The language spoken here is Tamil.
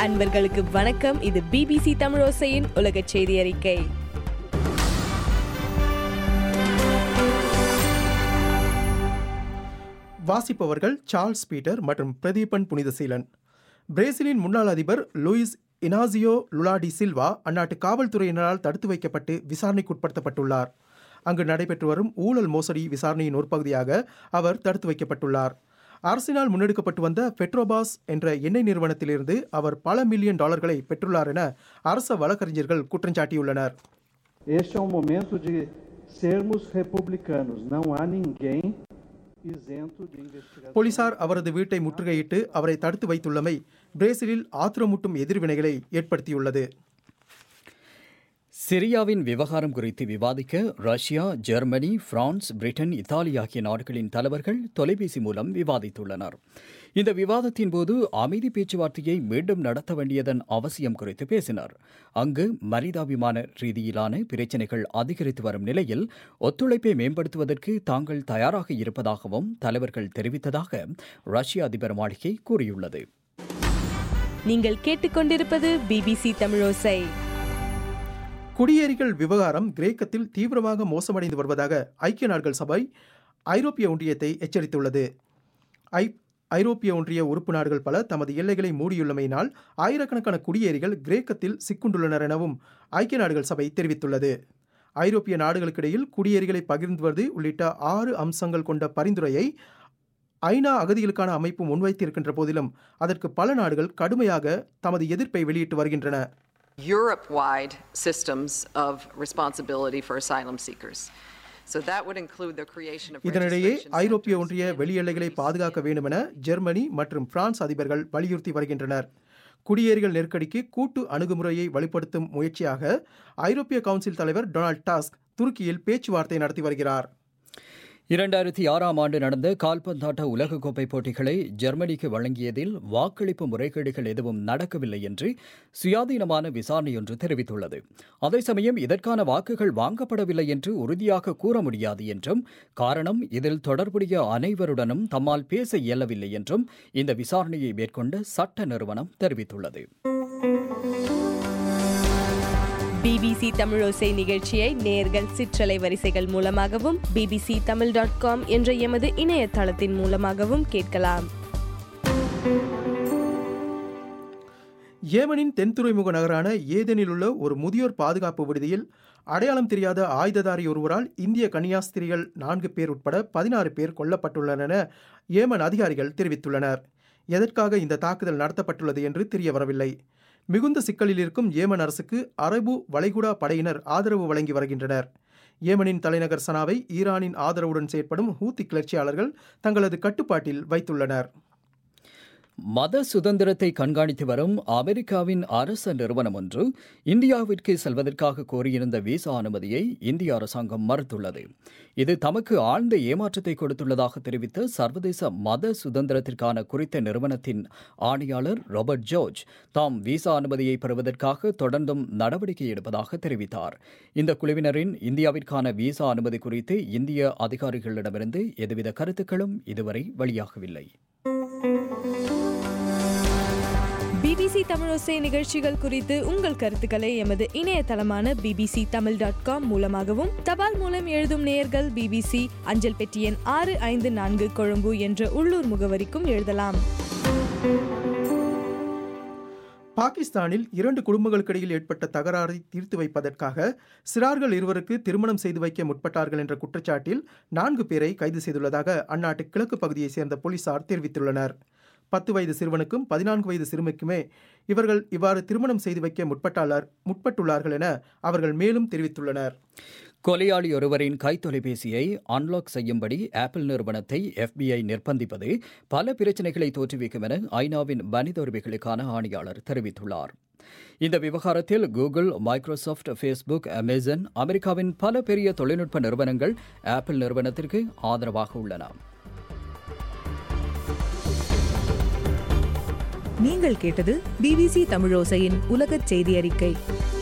அன்பர்களுக்கு வணக்கம் இது பிபிசி தமிழோசையின் உலக செய்தி அறிக்கை வாசிப்பவர்கள் சார்ல்ஸ் பீட்டர் மற்றும் பிரதீபன் புனிதசீலன் பிரேசிலின் முன்னாள் அதிபர் லூயிஸ் இனாசியோ லுலாடி சில்வா அந்நாட்டு காவல்துறையினரால் தடுத்து வைக்கப்பட்டு விசாரணைக்குட்படுத்தப்பட்டுள்ளார் அங்கு நடைபெற்று வரும் ஊழல் மோசடி விசாரணையின் ஒரு பகுதியாக அவர் தடுத்து வைக்கப்பட்டுள்ளார் அரசினால் முன்னெடுக்கப்பட்டு வந்த பெட்ரோபாஸ் என்ற எண்ணெய் நிறுவனத்திலிருந்து அவர் பல மில்லியன் டாலர்களை பெற்றுள்ளார் என அரச வழக்கறிஞர்கள் குற்றஞ்சாட்டியுள்ளனர் Este é um momento de sermos republicanos. Não há ninguém isento de investigação. போலீசார் அவரது வீட்டை முற்றுகையிட்டு அவரை தடுத்து வைத்துள்ளமை பிரேசிலில் ஆத்திரமூட்டும் எதிர்வினைகளை ஏற்படுத்தியுள்ளது சிரியாவின் விவகாரம் குறித்து விவாதிக்க Russia Germany France Britain Italy ஆகிய நாடுகளின் தலைவர்கள் தொலைபேசி மூலம் விவாதித்துள்ளனர் இந்த விவாதத்தின் போது அமைதி பேச்சுவார்த்தையை மீண்டும் நடத்த வேண்டியதன் அவசியம் குறித்து பேசினர் அங்கு மனிதாபிமான ரீதியிலான பிரச்சினைகள் அதிகரித்து வரும் நிலையில் ஒத்துழைப்பை மேம்படுத்துவதற்கு தாங்கள் தயாராக இருப்பதாகவும் தலைவர்கள் தெரிவித்ததாக ரஷ்ய அதிபர் மாளிகை கூறியுள்ளது நீங்கள் கேட்டுக்கொண்டிருப்பது பிபிசி தமிழோசை குடியேறிகள் விவகாரம் கிரேக்கத்தில் தீவிரமாக மோசமடைந்து வருவதாக ஐக்கிய நாடுகள் சபை ஐரோப்பிய ஒன்றியத்தை எச்சரித்துள்ளது ஐ ஐரோப்பிய ஒன்றிய உறுப்பு நாடுகள் பல தமது எல்லைகளை மூடியுள்ளமையினால் ஆயிரக்கணக்கான குடியேறிகள் கிரேக்கத்தில் சிக்குண்டுள்ளனர் எனவும் ஐக்கிய நாடுகள் சபை தெரிவித்துள்ளது ஐரோப்பிய நாடுகளுக்கிடையில் குடியேறிகளை பகிர்ந்துவது உள்ளிட்ட ஆறு அம்சங்கள் கொண்ட பரிந்துரையை ஐநா அகதிகளுக்கான அமைப்பு முன்வைத்திருக்கின்ற போதிலும் அதற்கு பல நாடுகள் கடுமையாக தமது எதிர்ப்பை வெளியிட்டு வருகின்றன Europe wide systems of responsibility for asylum seekers. So that would include the creation of இதனிடையே registration ஐரோப்பிய centers ஒன்றிய in வெளியெல்லைகளை countries. பாதுகாக்க வேண்டுமென ஜெர்மனி மற்றும் பிரான்ஸ் அதிபர்கள் வலியுறுத்தி வருகின்றனர் குடியேறிகள் நெருக்கடிக்கு கூட்டு அணுகுமுறையை வலுப்படுத்தும் முயற்சியாக ஐரோப்பிய கவுன்சில் தலைவர் டொனால்ட் டாஸ்க் துருக்கியில் பேச்சுவார்த்தை நடத்தி வருகிறார் இரண்டாயிரத்தி ஆறாம் ஆண்டு நடந்த கால்பந்தாட்ட உலகக்கோப்பை போட்டிகளை ஜெர்மனிக்கு வழங்கியதில் வாக்களிப்பு முறைகேடுகள் எதுவும் நடக்கவில்லை என்று சுயாதீனமான விசாரணையொன்று தெரிவித்துள்ளது அதே சமயம் இதற்கான வாக்குகள் வாங்கப்படவில்லை என்று உறுதியாக கூற முடியாது என்றும் காரணம் இதில் தொடர்புடைய அனைவருடனும் தம்மால் பேச இயலவில்லை என்றும் இந்த விசாரணையை மேற்கொண்ட சட்ட நிறுவனம் தெரிவித்துள்ளது பிபிசி தமிழோசை நிகழ்ச்சியை நேர்கள் சிற்றலை வரிசைகள் மூலமாகவும் பிபிசி தமிழ் டாட் காம் என்ற எமது இணையதளத்தின் மூலமாகவும் கேட்கலாம் ஏமனின் தென் துறைமுக நகரான ஏதெனில் உள்ள ஒரு முதியோர் பாதுகாப்பு விடுதியில் அடையாளம் தெரியாத ஆயுததாரி ஒருவரால் இந்திய கன்னியாஸ்திரிகள் நான்கு பேர் உட்பட பதினாறு பேர் கொல்லப்பட்டுள்ளனர் என ஏமன் அதிகாரிகள் தெரிவித்துள்ளனர் எதற்காக இந்த தாக்குதல் நடத்தப்பட்டுள்ளது என்று தெரிய வரவில்லை மிகுந்த சிக்கலில் இருக்கும் ஏமன் அரசுக்கு அரபு வளைகுடா படையினர் ஆதரவு வழங்கி வருகின்றனர் ஏமனின் தலைநகர் சனாவை ஈரானின் ஆதரவுடன் செயற்படும் ஹூத்தி கிளர்ச்சியாளர்கள் தங்களது கட்டுப்பாட்டில் வைத்துள்ளனர் மத சுதந்திரத்தை கண்காணித்து வரும் அமெரிக்காவின் அரச நிறுவனம் ஒன்று இந்தியாவிற்கு செல்வதற்காக கோரியிருந்த விசா அனுமதியை இந்திய அரசாங்கம் மறுத்துள்ளது இது தமக்கு ஆழ்ந்த ஏமாற்றத்தை கொடுத்துள்ளதாக தெரிவித்த சர்வதேச மத சுதந்திரத்திற்கான குறித்த நிறுவனத்தின் ஆணையாளர் ராபர்ட் ஜார்ஜ் தாம் விசா அனுமதியை பெறுவதற்காக தொடர்ந்தும் நடவடிக்கை எடுப்பதாக தெரிவித்தார் இந்த குழுவினரின் இந்தியாவிற்கான விசா அனுமதி குறித்து இந்திய அதிகாரிகளிடமிருந்து எதுவித கருத்துக்களும் இதுவரை வெளியாகவில்லை பிபிசி தமிழோசை நிகழ்ச்சிகள் குறித்து உங்கள் கருத்துக்களை எமது இணையதளமான பிபிசி தமிழ் டாட் காம் மூலமாகவும் தபால் மூலம் எழுதும் நேயர்கள் பிபிசி அஞ்சல் பெட்டி எண் ஆறு ஐந்து நான்கு கொழும்பு என்ற உள்ளூர் முகவரிக்கும் எழுதலாம் பாகிஸ்தானில் இரண்டு குடும்பங்களுக்கிடையில் ஏற்பட்ட தகராறை தீர்த்து வைப்பதற்காக சிறார்கள் இருவருக்கு திருமணம் செய்து வைக்க முற்பட்டார்கள் என்ற குற்றச்சாட்டில் நான்கு பேரை கைது செய்துள்ளதாக அந்நாட்டு கிழக்கு பகுதியைச் சேர்ந்த போலீசார் தெரிவித்துள்ளனர் பத்து வயது சிறுவனுக்கும் பதினான்கு வயது சிறுமிக்குமே இவர்கள் இவ்வாறு திருமணம் செய்து வைக்க முற்பட்டாளர் முற்பட்டுள்ளார்கள் என அவர்கள் மேலும் தெரிவித்துள்ளனர் கொலையாளி ஒருவரின் கைத்தொலைபேசியை அன்லாக் செய்யும்படி ஆப்பிள் நிறுவனத்தை எஃபிஐ நிர்பந்திப்பது பல பிரச்சனைகளை தோற்றுவிக்கும் என ஐநாவின் மனித உரிமைகளுக்கான ஆணையாளர் தெரிவித்துள்ளார் இந்த விவகாரத்தில் கூகுள் மைக்ரோசாஃப்ட் ஃபேஸ்புக் அமேசான் அமெரிக்காவின் பல பெரிய தொழில்நுட்ப நிறுவனங்கள் ஆப்பிள் நிறுவனத்திற்கு ஆதரவாக உள்ளன நீங்கள் கேட்டது பிபிசி தமிழோசையின் உலகச் செய்தி அறிக்கை